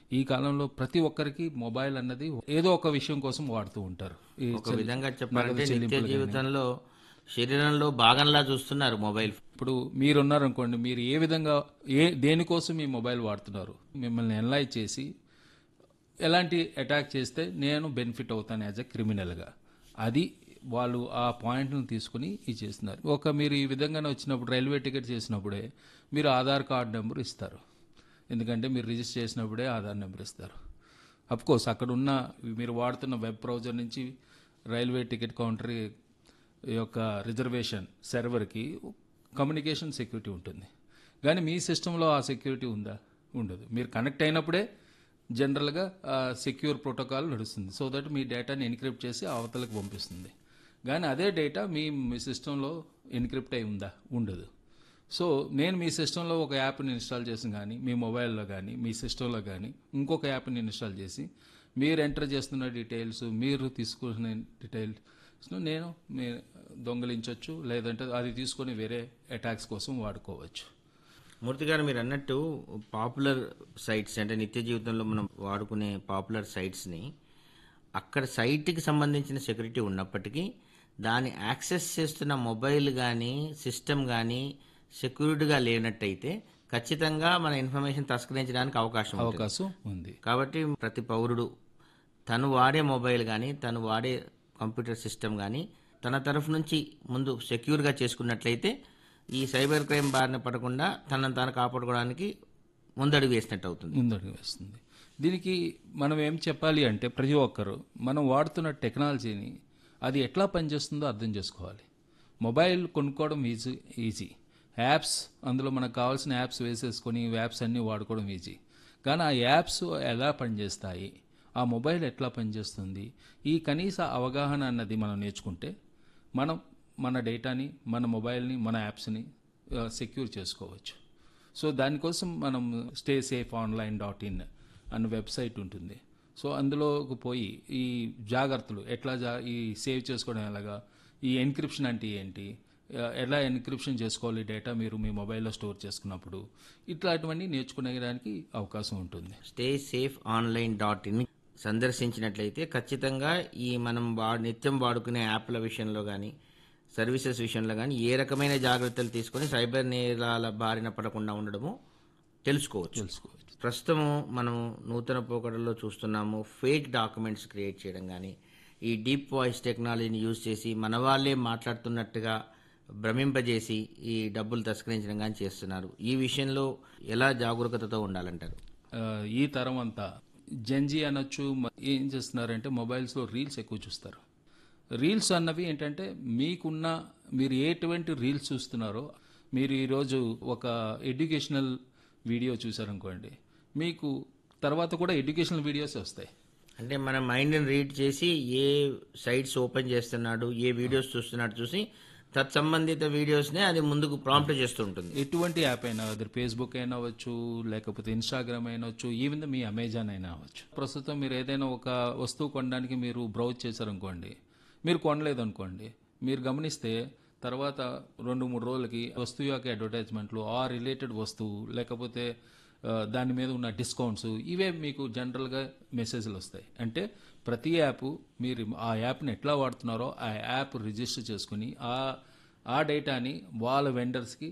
ఈ కాలంలో ప్రతి ఒక్కరికి మొబైల్ అన్నది ఏదో ఒక విషయం కోసం వాడుతూ ఉంటారు ఈ ఒక విధంగా చెప్పాలంటే నగదు నిత్య చెల్లింపులు గానీ. జీవితంలో శరీరంలో భాగంలా చూస్తున్నారు మొబైల్ ఇప్పుడు మీరున్నారనుకోండి మీరు ఏ విధంగా ఏ దేనికోసం మీ మొబైల్ వాడుతున్నారు మిమ్మల్ని ఎన్లైజ్ చేసి ఎలాంటి అటాక్ చేస్తే నేను బెనిఫిట్ అవుతాను యాజ్ ఎ క్రిమినల్గా అది వాళ్ళు ఆ పాయింట్ను తీసుకుని ఇది చేస్తున్నారు ఒక మీరు ఈ విధంగానే వచ్చినప్పుడు రైల్వే టికెట్ చేసినప్పుడే మీరు ఆధార్ కార్డ్ నెంబర్ ఇస్తారు ఎందుకంటే మీరు రిజిస్టర్ చేసినప్పుడే ఆధార్ నెంబర్ ఇస్తారు అఫ్ కోర్స్ అక్కడ ఉన్న మీరు వాడుతున్న వెబ్ బ్రౌజర్ నుంచి రైల్వే టికెట్ కౌంటర్ యొక్క రిజర్వేషన్ సర్వర్కి కమ్యూనికేషన్ సెక్యూరిటీ ఉంటుంది కానీ మీ సిస్టంలో ఆ సెక్యూరిటీ ఉందా ఉండదు మీరు కనెక్ట్ అయినప్పుడే జనరల్గా సెక్యూర్ ప్రోటోకాల్ నడుస్తుంది సో దట్ మీ డేటాని ఎన్క్రిప్ట్ చేసి అవతలకు పంపిస్తుంది కానీ అదే డేటా మీ మీ సిస్టంలో ఎన్క్రిప్ట్ అయి ఉందా ఉండదు సో నేను మీ సిస్టంలో ఒక యాప్ని ఇన్స్టాల్ చేసి కానీ మీ మొబైల్లో కానీ మీ సిస్టంలో కానీ ఇంకొక యాప్ని ఇన్స్టాల్ చేసి మీరు ఎంటర్ చేస్తున్న డీటెయిల్స్ మీరు తీసుకున్న డీటెయిల్స్ను నేను మీ దొంగలించవచ్చు లేదంటే అది తీసుకొని వేరే అటాక్స్ కోసం వాడుకోవచ్చు మూర్తి గారు మీరు అన్నట్టు పాపులర్ సైట్స్ అంటే నిత్య జీవితంలో మనం వాడుకునే పాపులర్ సైట్స్ని అక్కడ సైట్కి సంబంధించిన సెక్యూరిటీ ఉన్నప్పటికీ దాన్ని యాక్సెస్ చేస్తున్న మొబైల్ కానీ సిస్టమ్ కానీ సెక్యూరిటీగా లేనట్టయితే ఖచ్చితంగా మన ఇన్ఫర్మేషన్ తస్కరించడానికి అవకాశం ఉంటుంది అవకాశం ఉంది కాబట్టి ప్రతి పౌరుడు తను వాడే మొబైల్ కానీ తను వాడే కంప్యూటర్ సిస్టమ్ కానీ తన తరఫు నుంచి ముందు సెక్యూర్గా చేసుకున్నట్లయితే ఈ సైబర్ క్రైమ్ బారిన పడకుండా తనను తాను కాపాడుకోవడానికి ముందడుగు వేసినట్టు అవుతుంది ముందడుగు వేస్తుంది దీనికి మనం ఏం చెప్పాలి అంటే ప్రతి ఒక్కరు మనం వాడుతున్న టెక్నాలజీని అది ఎట్లా పనిచేస్తుందో అర్థం చేసుకోవాలి మొబైల్ కొనుక్కోవడం ఈజీ ఈజీ యాప్స్ అందులో మనకు కావాల్సిన యాప్స్ వేసేసుకొని యాప్స్ అన్నీ వాడుకోవడం ఈజీ కానీ ఆ యాప్స్ ఎలా పనిచేస్తాయి ఆ మొబైల్ ఎట్లా పనిచేస్తుంది ఈ కనీస అవగాహన అన్నది మనం నేర్చుకుంటే మనం మన డేటాని మన మొబైల్ని మన యాప్స్ని సెక్యూర్ చేసుకోవచ్చు సో దానికోసం మనం stay safe online dot in అన్న వెబ్సైట్ ఉంటుంది సో అందులోకి పోయి ఈ జాగ్రత్తలు ఎట్లా జా ఈ సేవ్ చేసుకోవడం ఎలాగా ఈ ఎన్క్రిప్షన్ అంటే ఏంటి ఆ, ఎలా ఎన్క్రిప్షన్ చేసుకోవాలి డేటా మీరు మీ మొబైల్లో స్టోర్ చేసుకున్నప్పుడు ఇట్లాంటివన్నీ నేర్చుకునేదానికి అవకాశం ఉంటుంది stay safe online dot in సందర్శించినట్లయితే ఖచ్చితంగా ఈ మనం వా నిత్యం వాడుకునే యాప్ల విషయంలో కానీ సర్వీసెస్ విషయంలో కానీ ఏ రకమైన జాగ్రత్తలు తీసుకొని సైబర్ నేరాల బారిన పడకుండా ఉండడము తెలుసుకోవచ్చు తెలుసుకోవచ్చు ప్రస్తుతం మనం నూతన పోకడల్లో చూస్తున్నాము ఫేక్ డాక్యుమెంట్స్ క్రియేట్ చేయడం కానీ ఈ డీప్ వాయిస్ టెక్నాలజీని యూజ్ చేసి మన వాళ్ళే మాట్లాడుతున్నట్టుగా భ్రమింపజేసి ఈ డబ్బులు తస్కరించడం కానీ చేస్తున్నారు ఈ విషయంలో ఎలా జాగరూకతతో ఉండాలంటారు ఆ, ఈ తరం అంతా జెన్జీ అనొచ్చు మ- ఏం చేస్తున్నారంటే మొబైల్స్లో రీల్స్ ఎక్కువ చూస్తారు రీల్స్ అన్నవి ఏంటంటే మీకున్న మీరు ఎటువంటి రీల్స్ చూస్తున్నారో మీరు ఈరోజు ఒక ఎడ్యుకేషనల్ వీడియో చూసారనుకోండి మీకు తర్వాత కూడా ఎడ్యుకేషనల్ వీడియోస్ వస్తాయి అంటే మన మైండ్ని రీడ్ చేసి ఏ సైట్స్ ఓపెన్ చేస్తున్నాడు ఏ వీడియోస్ చూస్తున్నాడు చూసి తత్సంబంధిత వీడియోస్నే అది ముందుకు ప్రాంప్ట్ చేస్తూ ఉంటుంది ఎటువంటి యాప్ అయినా అది ఫేస్బుక్ అయినా అవ్వచ్చు లేకపోతే ఇన్స్టాగ్రామ్ అయినా అవ్వచ్చు ఈవెన్ మీ అమెజాన్ అయినా అవ్వచ్చు ప్రస్తుతం మీరు ఏదైనా ఒక వస్తువు కొనడానికి మీరు బ్రౌజ్ చేశారనుకోండి మీరు కొనలేదు అనుకోండి మీరు గమనిస్తే తర్వాత రెండు మూడు రోజులకి వస్తువు యొక్క అడ్వర్టైజ్మెంట్లు ఆ రిలేటెడ్ వస్తువు లేకపోతే ఆ, దాని మీద ఉన్న డిస్కౌంట్స్ ఇవే మీకు జనరల్గా మెసేజ్లు వస్తాయి అంటే ప్రతి యాప్ మీరు ఆ యాప్ని ఎట్లా వాడుతున్నారో ఆ యాప్ రిజిస్టర్ చేసుకుని ఆ ఆ డేటాని వాళ్ళ వెండర్స్కి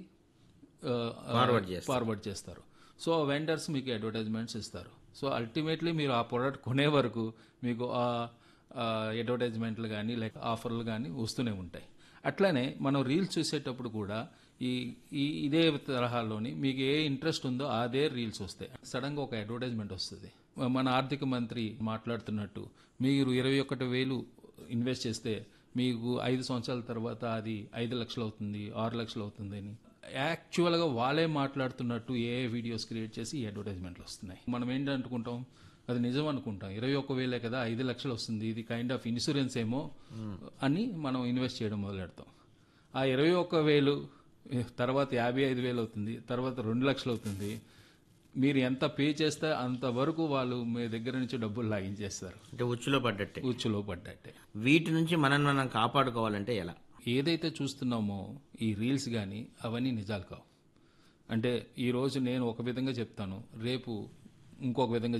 Forward చేస్తారు. ఫార్వర్డ్ చేస్తారు సో వెండర్స్ మీకు అడ్వర్టైజ్మెంట్స్ ఇస్తారు సో అల్టిమేట్లీ మీరు ఆ ప్రోడక్ట్ కొనే వరకు మీకు ఆ అడ్వర్టైజ్మెంట్లు కానీ లేక ఆఫర్లు కానీ వస్తూనే ఉంటాయి అట్లనే మనం రీల్స్ చూసేటప్పుడు కూడా ఈ ఈ ఇదే తరహాలోని మీకు ఏ ఇంట్రెస్ట్ ఉందో అదే రీల్స్ వస్తాయి సడన్గా ఒక అడ్వర్టైజ్మెంట్ వస్తుంది మన ఆర్థిక మంత్రి మాట్లాడుతున్నట్టు మీరు ఇరవై ఒకటి వేలు ఇన్వెస్ట్ చేస్తే మీకు ఐదు సంవత్సరాల తర్వాత అది ఐదు లక్షలు అవుతుంది ఆరు లక్షలు అవుతుంది అని యాక్చువల్గా వాళ్ళే మాట్లాడుతున్నట్టు ఏ వీడియోస్ క్రియేట్ చేసి ఈ అడ్వర్టైజ్మెంట్లు వస్తున్నాయి మనం ఏంటనుకుంటాం అది నిజం అనుకుంటాం ఇరవై ఒక్క వేలే కదా ఐదు లక్షలు వస్తుంది ఇది కైండ్ ఆఫ్ ఇన్సూరెన్స్ ఏమో అని మనం ఇన్వెస్ట్ చేయడం మొదలెడతాం ఆ ఇరవై ఒక్క వేలు తర్వాత యాభై ఐదు వేలు అవుతుంది తర్వాత రెండు లక్షలు అవుతుంది మీరు ఎంత పే చేస్తే అంతవరకు వాళ్ళు మీ దగ్గర నుంచి డబ్బులు లాగించేస్తారు అంటే ఉచ్చులో పడ్డట్టే ఉచ్చులో పడ్డట్టే వీటి నుంచి మనం మనం కాపాడుకోవాలంటే ఎలా ఏదైతే చూస్తున్నామో ఈ రీల్స్ కానీ అవన్నీ నిజాలు కావు అంటే ఈరోజు నేను ఒక విధంగా చెప్తాను రేపు ఇంకొక విధంగా